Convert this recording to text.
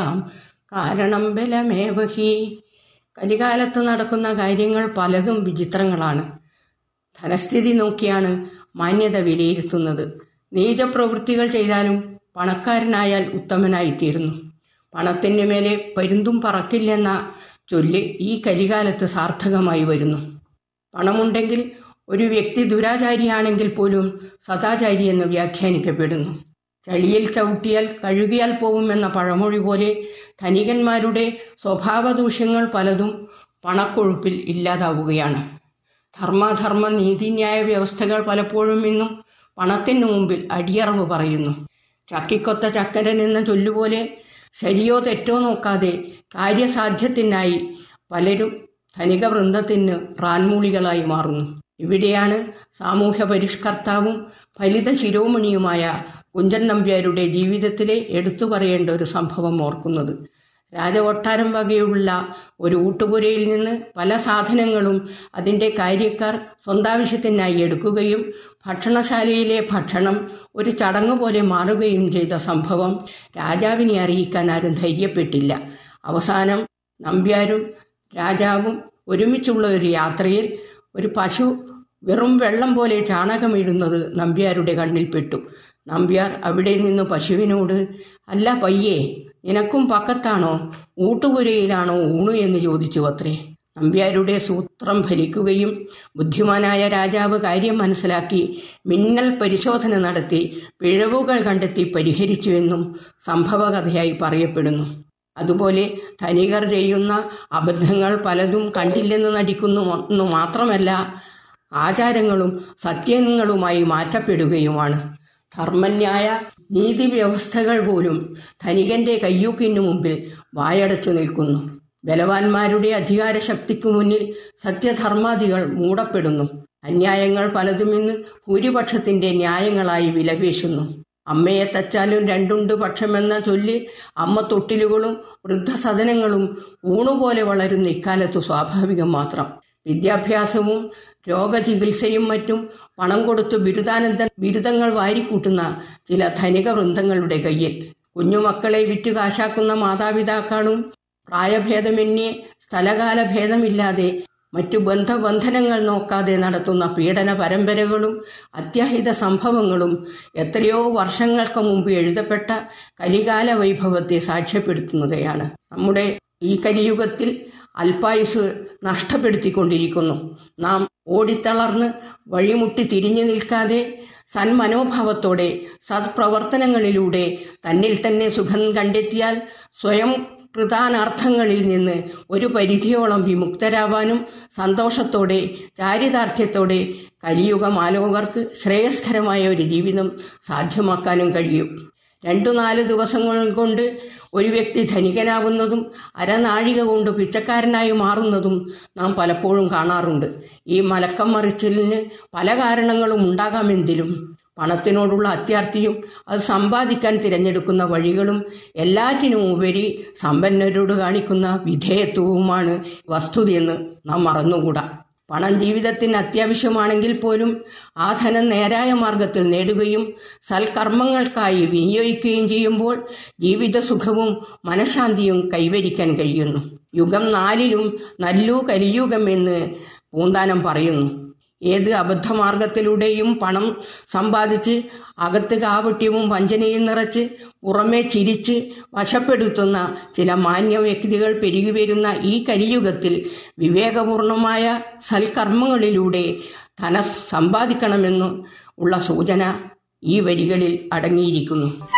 ബലമേതാം കാരണം ബലമേവഹി കലികാലത്ത് നടക്കുന്ന കാര്യങ്ങൾ പലതും വിചിത്രങ്ങളാണ് ധനസ്ഥിതി നോക്കിയാണ് മാന്യത വിലയിരുത്തുന്നത് നീചപ്രവൃത്തികൾ ചെയ്താലും പണക്കാരനായാൽ ഉത്തമനായിത്തീരുന്നു പണത്തിന് മേലെ പരുന്തും പറക്കില്ലെന്ന ചൊല്ല് ഈ കലികാലത്ത് സാർത്ഥകമായി വരുന്നു പണമുണ്ടെങ്കിൽ ഒരു വ്യക്തി ദുരാചാരിയാണെങ്കിൽ പോലും സദാചാരി എന്ന് വ്യാഖ്യാനിക്കപ്പെടുന്നു ചളിയിൽ ചവിട്ടിയാൽ കഴുകിയാൽ പോവുമെന്ന പഴമൊഴി പോലെ ധനികന്മാരുടെ സ്വഭാവദൂഷ്യങ്ങൾ പലതും പണക്കൊഴുപ്പിൽ ഇല്ലാതാവുകയാണ് ധർമ്മധർമ്മ നീതിന്യായ വ്യവസ്ഥകൾ പലപ്പോഴും ഇന്നും പണത്തിനു മുമ്പിൽ അടിയറവ് പറയുന്നു ചക്കിക്കൊത്ത ചക്കരൻ എന്ന ചൊല്ലുപോലെ ശരിയോ തെറ്റോ നോക്കാതെ കാര്യസാധ്യത്തിനായി പലരും ധനിക വൃന്ദത്തിന് റാൻമൂളികളായി മാറുന്നു ഇവിടെയാണ് സാമൂഹ്യ പരിഷ്കർത്താവും ഫലിത ശിരോമണിയുമായ കുഞ്ചൻ നമ്പ്യാരുടെ ജീവിതത്തിലെ എടുത്തു പറയേണ്ട ഒരു സംഭവം ഓർക്കുന്നത് രാജകൊട്ടാരം വകയുള്ള ഒരു ഊട്ടുപുരയിൽ നിന്ന് പല സാധനങ്ങളും അതിൻ്റെ കാര്യക്കാർ സ്വന്താവശ്യത്തിനായി എടുക്കുകയും ഭക്ഷണശാലയിലെ ഭക്ഷണം ഒരു ചടങ്ങ് പോലെ മാറുകയും ചെയ്ത സംഭവം രാജാവിനെ അറിയിക്കാൻ ആരും ധൈര്യപ്പെട്ടില്ല അവസാനം നമ്പ്യാരും രാജാവും ഒരുമിച്ചുള്ള ഒരു യാത്രയിൽ ഒരു പശു വെറും വെള്ളം പോലെ ചാണകമിടുന്നത് നമ്പ്യാരുടെ കണ്ണിൽപ്പെട്ടു നമ്പ്യാർ അവിടെ നിന്ന് പശുവിനോട് അല്ല പയ്യേ നിനക്കും പക്കത്താണോ ഊട്ടുപുരയിലാണോ ഊണു എന്ന് ചോദിച്ചു അത്രേ നമ്പ്യാരുടെ സൂത്രം ഫലിക്കുകയും ബുദ്ധിമാനായ രാജാവ് കാര്യം മനസ്സിലാക്കി മിന്നൽ പരിശോധന നടത്തി പിഴവുകൾ കണ്ടെത്തി പരിഹരിച്ചുവെന്നും സംഭവകഥയായി പറയപ്പെടുന്നു അതുപോലെ ധനികർ ചെയ്യുന്ന അബദ്ധങ്ങൾ പലതും കണ്ടില്ലെന്ന് നടിക്കുന്നു എന്ന് മാത്രമല്ല ആചാരങ്ങളും സത്യങ്ങളുമായി മാറ്റപ്പെടുകയുമാണ് ധർമ്മന്യായ നീതിവ്യവസ്ഥകൾ പോലും ധനികന്റെ കയ്യൂക്കിനു മുമ്പിൽ വായടച്ചു നിൽക്കുന്നു ബലവാന്മാരുടെ അധികാരശക്തിക്കു മുന്നിൽ സത്യധർമാദികൾ മൂടപ്പെടുന്നു അന്യായങ്ങൾ പലതും ഇന്ന് ഭൂരിപക്ഷത്തിന്റെ ന്യായങ്ങളായി വിലപേശുന്നു അമ്മയെ തച്ചാലും രണ്ടുണ്ട് പക്ഷമെന്ന ചൊല്ലി അമ്മ തൊട്ടിലുകളും വൃദ്ധസദനങ്ങളും ഊണുപോലെ വളരുന്ന ഇക്കാലത്ത് സ്വാഭാവികം മാത്രം വിദ്യാഭ്യാസവും രോഗചികിത്സയും മറ്റും പണം കൊടുത്ത് ബിരുദാനന്ദ ബിരുദങ്ങൾ വാരിക്കൂട്ടുന്ന ചില ധനിക വൃന്ദങ്ങളുടെ കയ്യിൽ കുഞ്ഞുമക്കളെ വിറ്റു കാശാക്കുന്ന മാതാപിതാക്കളും പ്രായഭേദമന്യേ സ്ഥലകാല ഭേദമില്ലാതെ മറ്റു ബന്ധബന്ധനങ്ങൾ നോക്കാതെ നടത്തുന്ന പീഡന പരമ്പരകളും അത്യാഹിത സംഭവങ്ങളും എത്രയോ വർഷങ്ങൾക്ക് മുമ്പ് എഴുതപ്പെട്ട കലികാല വൈഭവത്തെ സാക്ഷ്യപ്പെടുത്തുന്നവയാണ് നമ്മുടെ ഈ കലിയുഗത്തിൽ അല്പായുസ് നഷ്ടപ്പെടുത്തിക്കൊണ്ടിരിക്കുന്നു നാം ഓടിത്തളർന്ന് വഴിമുട്ടി തിരിഞ്ഞു നിൽക്കാതെ സന്മനോഭാവത്തോടെ സത്പ്രവർത്തനങ്ങളിലൂടെ തന്നിൽ തന്നെ സുഖം കണ്ടെത്തിയാൽ സ്വയം പ്രധാനാർത്ഥങ്ങളിൽ നിന്ന് ഒരു പരിധിയോളം വിമുക്തരാവാനും സന്തോഷത്തോടെ ചാരിതാർത്ഥ്യത്തോടെ കലിയുഗമാലോകർക്ക് ശ്രേയസ്കരമായ ഒരു ജീവിതം സാധ്യമാക്കാനും കഴിയും രണ്ടു നാല് ദിവസങ്ങൾ കൊണ്ട് ഒരു വ്യക്തി ധനികനാവുന്നതും അരനാഴിക കൊണ്ട് പിച്ചക്കാരനായി മാറുന്നതും നാം പലപ്പോഴും കാണാറുണ്ട് ഈ മലക്കം മറിച്ചിലിന് പല കാരണങ്ങളും ഉണ്ടാകാമെങ്കിലും പണത്തിനോടുള്ള അത്യാർത്തിയും അത് സമ്പാദിക്കാൻ തിരഞ്ഞെടുക്കുന്ന വഴികളും എല്ലാറ്റിനും ഉപരി സമ്പന്നരോട് കാണിക്കുന്ന വിധേയത്വവുമാണ് വസ്തുതയെന്ന് നാം മറന്നുകൂടാ പണം ജീവിതത്തിന് അത്യാവശ്യമാണെങ്കിൽ പോലും ആ ധനം നേരായ മാർഗത്തിൽ നേടുകയും സൽക്കർമ്മങ്ങൾക്കായി വിനിയോഗിക്കുകയും ചെയ്യുമ്പോൾ ജീവിത സുഖവും മനഃശാന്തിയും കൈവരിക്കാൻ കഴിയുന്നു യുഗം നാലിലും നല്ലു കലിയുഗം എന്ന് പൂന്താനം പറയുന്നു ഏത് അബദ്ധമാർഗത്തിലൂടെയും പണം സമ്പാദിച്ച് അകത്ത് കാപട്യവും വഞ്ചനയും നിറച്ച് പുറമെ ചിരിച്ച് വശപ്പെടുത്തുന്ന ചില മാന്യ വ്യക്തികൾ പെരുകി വരുന്ന ഈ കലിയുഗത്തിൽ വിവേകപൂർണമായ സൽക്കർമ്മങ്ങളിലൂടെ ധന സമ്പാദിക്കണമെന്ന് ഉള്ള സൂചന ഈ വരികളിൽ അടങ്ങിയിരിക്കുന്നു